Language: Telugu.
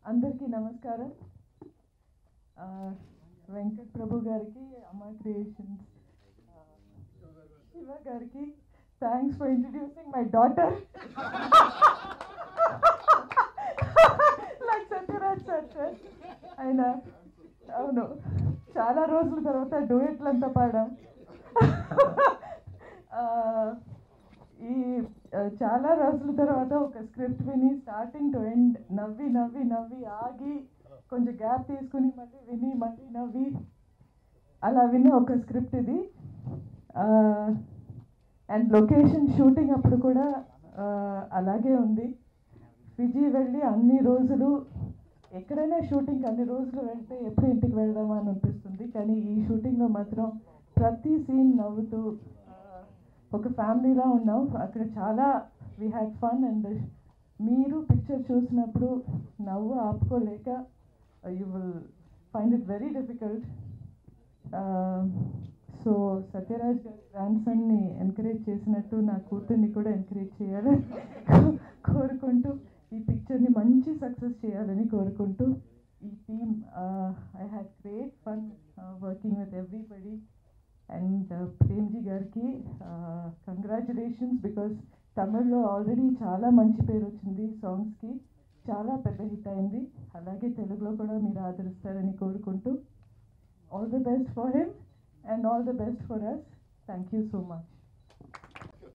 అందరికీ నమస్కారం ఆ, వెంకట్ ప్రభు గారికి అమ్మ క్రియేషన్స్ శివ గారికి thanks for introducing my daughter like Sathyaraj sir sir ఆయన అవును చాలా రోజుల తర్వాత డూయెట్లంతా పాడాం ఆ, ఈ ఆ, చాలా రోజుల తర్వాత ఒక స్క్రిప్ట్ విని స్టార్టింగ్ టు ఎండ్ నవ్వి నవ్వి నవ్వి ఆగి కొంచెం గ్యాప్ తీసుకుని మళ్ళీ విని మళ్ళీ నవ్వి అలా విన్న ఒక స్క్రిప్ట్ ఇది అండ్ లొకేషన్ షూటింగ్ అప్పుడు కూడా ఆ, అలాగే ఉంది ఫిజీ వెళ్ళి అన్ని రోజులు ఎక్కడైనా షూటింగ్ అన్ని రోజులు వెళ్తే ఎప్పుడు ఇంటికి వెళ్దామా అని అనిపిస్తుంది కానీ ఈ షూటింగ్లో మాత్రం ప్రతి సీన్ నవ్వుతూ ఆ, ఒక ఫ్యామిలీలా ఉన్నాం అక్కడ చాలా వీ హ్యాడ్ ఫన్ అండ్ మీరు పిక్చర్ చూసినప్పుడు నవ్వు ఆపుకోలేక you will find it very difficult so Sathyaraj గారి గ్రాండ్ సన్ని ఎంకరేజ్ చేసినట్టు నా కూతుర్ని కూడా ఎంకరేజ్ చేయాలని కోరుకుంటూ ఈ పిక్చర్ని మంచి సక్సెస్ చేయాలని కోరుకుంటూ ఈ team I had great fun working with everybody and Premji గారికి కంగ్రాచులేషన్స్ బికాస్ తమిళ్లో ఆల్రెడీ చాలా మంచి పేరు వచ్చింది సాంగ్స్కి చాలా పెద్ద హిట్ అయింది అలాగే తెలుగులో కూడా మీరు ఆదరిస్తారని కోరుకుంటూ all the best for him and all the best for us thank you so much